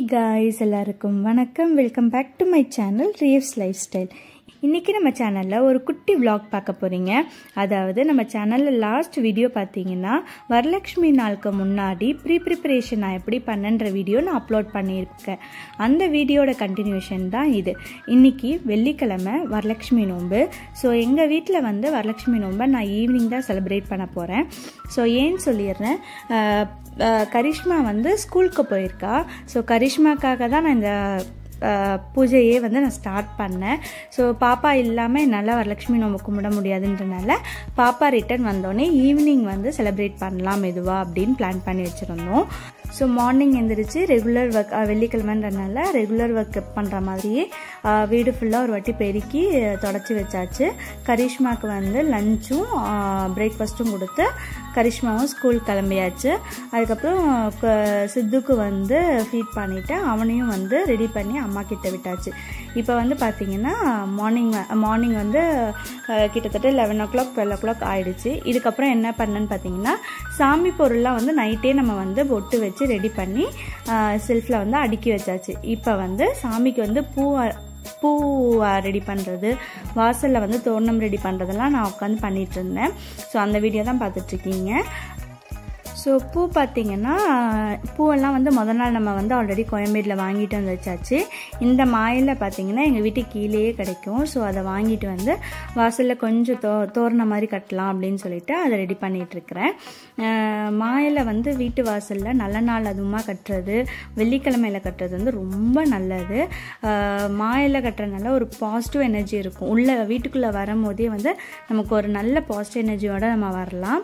guys எல்லாருக்கும் வணக்கம் welcome back to my channel Revs lifestyle இன்றைக்கி நம்ம சேனலில் ஒரு குட்டி vlog பார்க்க போகிறீங்க அதாவது நம்ம சேனலில் லாஸ்ட் வீடியோ பார்த்தீங்கன்னா வரலட்சுமி நாளுக்கு முன்னாடி ப்ரீ ப்ரிப்பரேஷன் நான் எப்படி பண்ணன்ற வீடியோ நான் அப்லோட் பண்ணியிருக்கேன் அந்த வீடியோட கண்டினியூஷன் தான் இது இன்னைக்கு வெள்ளிக்கிழமை வரலட்சுமி நோன்பு ஸோ எங்கள் வீட்டில் வந்து வரலட்சுமி நோன்பை நான் ஈவினிங் தான் செலிப்ரேட் பண்ண போகிறேன் ஸோ ஏன்னு சொல்லிடுறேன் அஹ், அஹ், கரிஷ்மா வந்து ஸ்கூலுக்கு போயிருக்கா ஸோ கரிஷ்மாக்காக தான் நான் இந்த அஹ், பூஜையே வந்து நான் ஸ்டார்ட் பண்ணேன் ஸோ பாப்பா இல்லாமல் என்னால் வரலட்சுமி நோம்பு கும்பிட முடியாதுன்றனால பாப்பா ரிட்டர்ன் வந்தோடனே ஈவினிங் வந்து செலிப்ரேட் பண்ணலாம் மெதுவாக அப்படின்னு பிளான் பண்ணி வச்சுருந்தோம் ஸோ மார்னிங் எந்திரிச்சு ரெகுலர் ஒர்க் வெள்ளிக்கிழமைன்றனால ரெகுலர் ஒர்க் பண்ணுற மாதிரியே அஹ், வீடு ஃபுல்லாக ஒரு வாட்டி பெருக்கி தொடச்சி வச்சாச்சு கரிஷ்மாவுக்கு வந்து லஞ்சும் பிரேக்ஃபாஸ்ட்டும் கொடுத்து கரிஷ்மாவும் ஸ்கூல் கிளம்பியாச்சு அதுக்கப்புறம் க- சித்துக்கு வந்து ஃபீட் பண்ணிவிட்டு அவனையும் வந்து ரெடி பண்ணி அம்மா கிட்ட விட்டாச்சு இப்போ வந்து பார்த்தீங்கன்னா மார்னிங் மார்னிங் வந்து அஹ், கிட்டத்தட்ட eleven o'clock twelve o'clock ஆயிடுச்சு இதுக்கப்புறம் என்ன பண்ணேன்னு பார்த்தீங்கன்னா சாமி பொருள்லாம் வந்து நைட்டே நம்ம வந்து பொட்டு வச்சு ரெடி பண்ணி செல்ஃபில் வந்து அடுக்கி வச்சாச்சு இப்போ வந்து சாமிக்கு வந்து பூ பூ ரெடி பண்ணுறது வாசலில் வந்து தோரணம் ரெடி பண்ணுறதெல்லாம் நான் உட்காந்து பண்ணிட்டு இருந்தேன் ஸோ அந்த வீடியோ தான் பார்த்துட்ருக்கீங்க ஸோ பூ பார்த்தீங்கன்னா பூவெல்லாம் வந்து முத நாள் நம்ம வந்து ஆல்ரெடி கோயம்பேடில் வாங்கிட்டு வந்து வச்சாச்சு இந்த மாயில் பார்த்தீங்கன்னா எங்கள் வீட்டுக்கு கீழேயே கிடைக்கும் ஸோ அதை வாங்கிட்டு வந்து வாசலில் கொஞ்சம் தோ தோரண மாதிரி கட்டலாம் அப்படின்னு சொல்லிட்டு அதை ரெடி பண்ணிட்டு இருக்கிறேன் மாயில் வந்து வீட்டு வாசலில் நல்ல நாள் அதுவுமா கட்டுறது வெள்ளிக்கிழமையில் கட்டுறது வந்து ரொம்ப நல்லது மாயில் கட்டுறதுனால ஒரு பாசிட்டிவ் எனர்ஜி இருக்கும் உள்ள வீட்டுக்குள்ளே வரும்போதே வந்து நமக்கு ஒரு நல்ல பாசிட்டிவ் எனர்ஜியோட நம்ம வரலாம்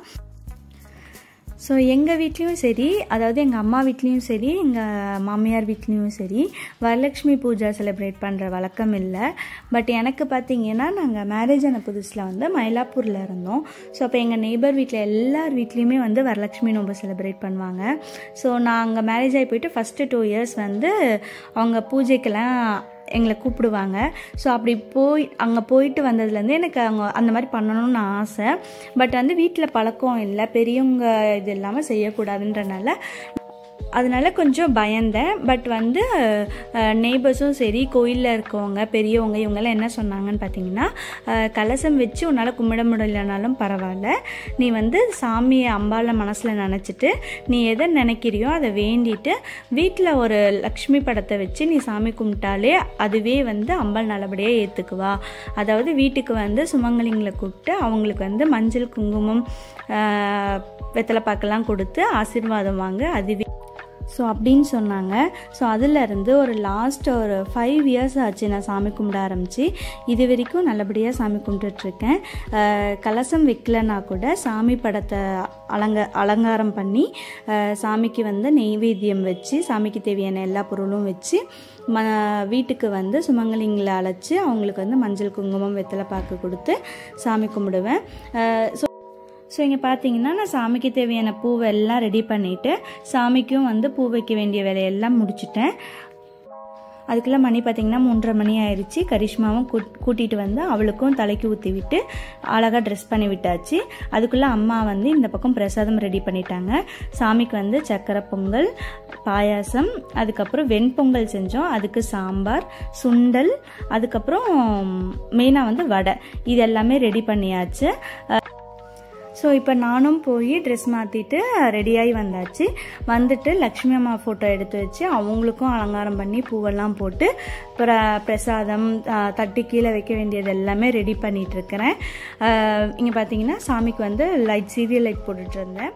ஸோ எங்கள் வீட்லேயும் சரி அதாவது எங்கள் அம்மா வீட்லேயும் சரி எங்கள் மாமியார் வீட்லேயும் சரி வரலட்சுமி பூஜா செலிப்ரேட் பண்ணுற வழக்கம் இல்லை பட் எனக்கு பார்த்தீங்கன்னா நாங்கள் மேரேஜ் ஆன புதுசில் வந்து மயிலாப்பூரில் இருந்தோம் ஸோ அப்போ எங்கள் நெய்பர் வீட்டில் எல்லார் வீட்லேயுமே வந்து வரலட்சுமி நோம்பு செலிப்ரேட் பண்ணுவாங்க ஸோ நான் அங்கே மேரேஜ் ஆகி போயிட்டு ஃபஸ்ட்டு டூ இயர்ஸ் வந்து அவங்க பூஜைக்கெல்லாம் எங்களை கூப்பிடுவாங்க ஸோ அப்படி போய் அங்கே போயிட்டு வந்ததுலேருந்து எனக்கு அங்கே அந்த மாதிரி பண்ணணும்னு ஆசை பட் வந்து வீட்டில் பழக்கம் இல்லை பெரியவங்க இது இல்லாமல் செய்யக்கூடாதுன்றனால அதனால கொஞ்சம் பயந்தேன் பட் வந்து நெய்பர்ஸும் சரி கோயிலில் இருக்கவங்க பெரியவங்க இவங்கெல்லாம் என்ன சொன்னாங்கன்னு பார்த்தீங்கன்னா அஹ், கலசம் வச்சு உன்னால் கும்பிட முடியலனாலும் பரவாயில்ல நீ வந்து சாமியை அம்பால மனசில் நினச்சிட்டு நீ எதை நினைக்கிறியோ அதை வேண்டிட்டு வீட்டில் ஒரு லக்ஷ்மி படத்தை வச்சு நீ சாமி கும்பிட்டாலே அதுவே வந்து அம்பாள் நல்லபடியாக ஏற்றுக்குவா அதாவது வீட்டுக்கு வந்து சுமங்கலிங்களை கூப்பிட்டு அவங்களுக்கு வந்து மஞ்சள் குங்குமம் அஹ், வெத்தலை பாக்கெல்லாம் கொடுத்து ஆசீர்வாதம் வாங்க அதுவே ஸோ அப்படின்னு சொன்னாங்க ஸோ அதிலிருந்து ஒரு லாஸ்ட் ஒரு ஃபைவ் இயர்ஸ் ஆச்சு நான் சாமி கும்பிட ஆரம்பித்து இது வரைக்கும் நல்லபடியாக சாமி கும்பிட்டுட்ருக்கேன் கலசம் வைக்கலனா கூட சாமி படத்தை அலங்க அலங்காரம் பண்ணி அஹ், சாமிக்கு வந்து நெய்வேத்தியம் வச்சு சாமிக்கு தேவையான எல்லா பொருளும் வச்சு ம வீட்டுக்கு வந்து சுமங்கலிங்களை அழைச்சி அவங்களுக்கு வந்து மஞ்சள் குங்குமம் வெத்தலை பாக்கு கொடுத்து சாமி கும்பிடுவேன் ஸோ ஸோ இங்கே பார்த்தீங்கன்னா நான் சாமிக்கு தேவையான பூவை எல்லாம் ரெடி பண்ணிவிட்டு சாமிக்கும் வந்து பூ வைக்க வேண்டிய வேலையெல்லாம் முடிச்சிட்டேன் அதுக்குள்ளே மணி பார்த்தீங்கன்னா மூன்றரை மணி ஆயிடுச்சு கரிஷ்மாவும் கூட் கூட்டிகிட்டு வந்து அவளுக்கும் தலைக்கு ஊற்றி விட்டு அழகாக ட்ரெஸ் பண்ணி விட்டாச்சு அதுக்குள்ளே அம்மா வந்து இந்த பக்கம் பிரசாதம் ரெடி பண்ணிட்டாங்க சாமிக்கு வந்து சக்கரை பொங்கல் பாயாசம் அதுக்கப்புறம் வெண்பொங்கல் செஞ்சோம் அதுக்கு சாம்பார் சுண்டல் அதுக்கப்புறம் மெயினாக வந்து வடை இது எல்லாமே ரெடி பண்ணியாச்சு ஸோ இப்போ நானும் போய் ட்ரெஸ் மாற்றிட்டு ரெடியாகி வந்தாச்சு வந்துட்டு லக்ஷ்மி அம்மா ஃபோட்டோ எடுத்து வச்சு அவங்களுக்கும் அலங்காரம் பண்ணி பூவெல்லாம் போட்டு பிர பிரசாதம் ஆ, தட்டு கீழே வைக்க வேண்டியது எல்லாமே ரெடி பண்ணிட்டு இருக்கிறேன் இங்கே பார்த்தீங்கன்னா சாமிக்கு வந்து லைட் சீரியல் லைட் போட்டுட்டு இருந்தேன்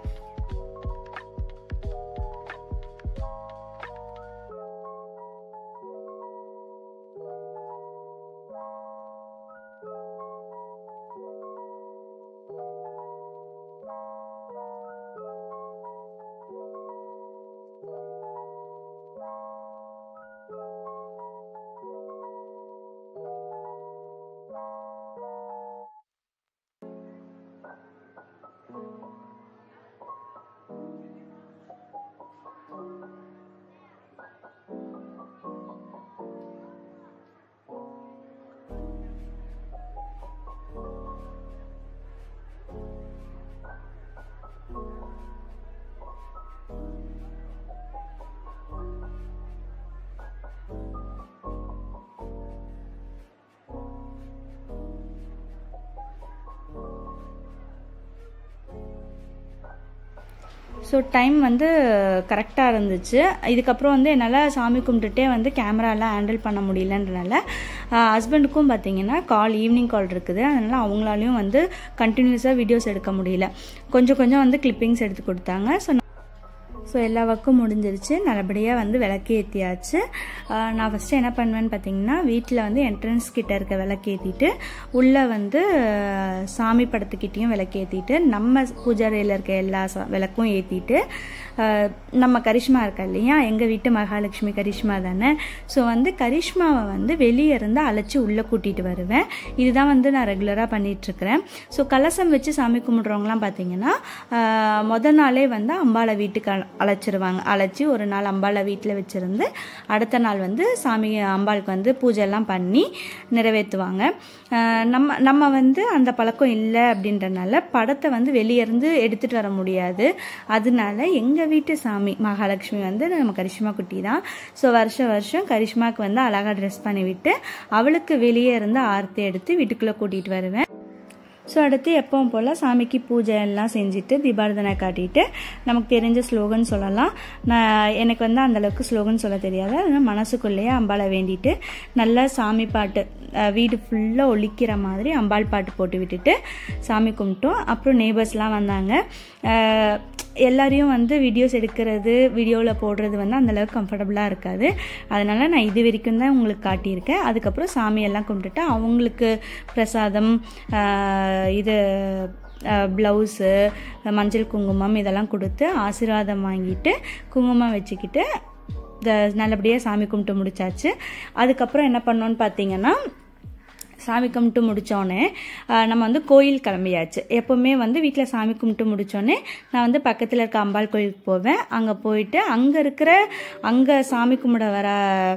ஸோ டைம் வந்து கரெக்டாக இருந்துச்சு இதுக்கப்புறம் வந்து என்னால் சாமி கும்பிட்டுட்டே வந்து கேமராலாம் ஹேண்டில் பண்ண முடியலன்றனால ஹஸ்பண்டுக்கும் பார்த்தீங்கன்னா கால் ஈவினிங் கால் இருக்குது அதனால் அவங்களாலையும் வந்து கண்டினியூஸாக வீடியோஸ் எடுக்க முடியல கொஞ்சம் கொஞ்சம் வந்து கிளிப்பிங்ஸ் எடுத்து கொடுத்தாங்க ஸோ ஸோ எல்லா ஒர்க்கும் முடிஞ்சிருச்சு நல்லபடியாக வந்து விளக்கு ஏற்றியாச்சு நான் ஃபஸ்ட்டு என்ன பண்ணுவேன்னு பார்த்தீங்கன்னா வீட்டில் வந்து என்ட்ரன்ஸ் கிட்ட இருக்க விளக்கு ஏற்றிட்டு உள்ளே வந்து சாமி படத்துக்கிட்டேயும் விளக்கு ஏற்றிட்டு நம்ம பூஜாரியில் இருக்க எல்லா விளக்கும் ஏற்றிட்டு நம்ம கரிஷ்மா இருக்கா இல்லையா எங்கள் வீட்டு மகாலட்சுமி கரிஷ்மா தானே ஸோ வந்து கரிஷ்மாவை வந்து வெளியே இருந்து அழைச்சி உள்ளே கூட்டிகிட்டு வருவேன் இதுதான் வந்து நான் ரெகுலராக பண்ணிகிட்ருக்கிறேன் ஸோ கலசம் வச்சு சாமி கும்பிட்றவங்களாம் பார்த்தீங்கன்னா முத நாளே வந்து அம்பாளை வீட்டுக்கு அழைச்சிருவாங்க அழைச்சி ஒரு நாள் அம்பாளை வீட்டில் வச்சுருந்து அடுத்த நாள் வந்து சாமி அம்பாளுக்கு வந்து பூஜைலாம் பண்ணி நிறைவேற்றுவாங்க நம்ம நம்ம வந்து அந்த பழக்கம் இல்லை அப்படின்றனால படத்தை வந்து வெளியேருந்து எடுத்துகிட்டு வர முடியாது அதனால எங்கள் வீட்டு சாமி மகாலட்சுமி வந்து நம்ம கரிஷ்மா குட்டி தான் ஸோ வருஷம் வருஷம் கரிஷ்மாவுக்கு வந்து அழகாக ட்ரெஸ் பண்ணிவிட்டு அவளுக்கு வெளியே இருந்து ஆர்த்தி எடுத்து வீட்டுக்குள்ளே கூட்டிகிட்டு வருவேன் ஸோ அடுத்து எப்பவும் போல் சாமிக்கு பூஜை எல்லாம் செஞ்சுட்டு தீபாரதனை காட்டிட்டு நமக்கு தெரிஞ்ச ஸ்லோகன் சொல்லலாம் நான் எனக்கு வந்து அந்தளவுக்கு ஸ்லோகன் சொல்ல தெரியாது அதனால் மனசுக்குள்ளேயே அம்பாளை வேண்டிட்டு நல்லா சாமி பாட்டு வீடு ஃபுல்லாக ஒழிக்கிற மாதிரி அம்பாள் பாட்டு போட்டு விட்டுட்டு சாமி கும்பிட்டோம் அப்புறம் நெய்பர்ஸ்லாம் வந்தாங்க எல்லாரையும் வந்து வீடியோஸ் எடுக்கிறது வீடியோவில் போடுறது வந்து அந்தளவுக்கு கம்ஃபர்டபுளாக இருக்காது அதனால் நான் இது வரைக்கும் தான் உங்களுக்கு காட்டியிருக்கேன் அதுக்கப்புறம் சாமியெல்லாம் கும்பிட்டுட்டு அவங்களுக்கு பிரசாதம் இது ப்ளவுஸு மஞ்சள் குங்குமம் இதெல்லாம் கொடுத்து ஆசீர்வாதம் வாங்கிட்டு குங்குமம் வச்சுக்கிட்டு நல்லபடியாக சாமி கும்பிட்டு முடிச்சாச்சு அதுக்கப்புறம் என்ன பண்ணோன்னு பார்த்தீங்கன்னா சாமி கும்பிட்டு முடித்தோடனே நம்ம வந்து கோயில் கிளம்பியாச்சு எப்போவுமே வந்து வீட்டில் சாமி கும்பிட்டு முடித்தோடனே நான் வந்து பக்கத்தில் இருக்க அம்பாள் கோயிலுக்கு போவேன் அங்கே போயிட்டு அங்கே இருக்கிற அங்கே சாமி கும்பிட வர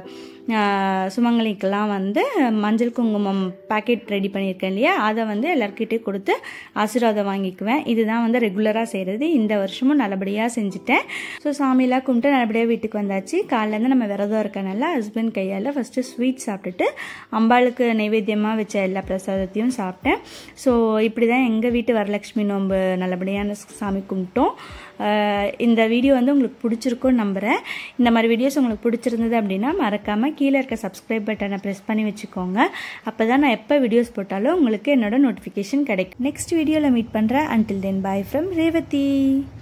சுமங்கலிக்கெல்லாம் வந்து மஞ்சள் குங்குமம் பேக்கெட் ரெடி பண்ணியிருக்கேன் இல்லையா அதை வந்து எல்லாருக்கிட்டே கொடுத்து ஆசீர்வாதம் வாங்கிக்குவேன் இதுதான் வந்து ரெகுலராக செய்கிறது இந்த வருஷமும் நல்லபடியாக செஞ்சுட்டேன் ஸோ சாமியெல்லாம் கும்பிட்டு நல்லபடியாக வீட்டுக்கு வந்தாச்சு காலையிலேருந்து நம்ம விரதம் இருக்கனால ஹஸ்பண்ட் கையால் ஃபஸ்ட்டு ஸ்வீட் சாப்பிட்டுட்டு அம்பாளுக்கு நைவேத்தியமாக வச்ச எல்லா பிரசாதத்தையும் சாப்பிட்டேன் ஸோ இப்படி தான் எங்கள் வீட்டு வரலட்சுமி நோன்பு நல்லபடியான சாமி கும்பிட்டோம் இந்த வீடியோ வந்து உங்களுக்கு பிடிச்சிருக்கும்னு நம்புகிறேன் இந்த மாதிரி வீடியோஸ் உங்களுக்கு பிடிச்சிருந்தது அப்படின்னா மறக்காமல் கீழே இருக்க சப்ஸ்கிரைப் பட்டனை ப்ரெஸ் பண்ணி வச்சுக்கோங்க அப்போ தான் நான் எப்போ வீடியோஸ் போட்டாலும் உங்களுக்கு என்னோட நோட்டிஃபிகேஷன் கிடைக்கும் நெக்ஸ்ட் வீடியோவில் மீட் பண்ணுறேன் until then bye from Revathi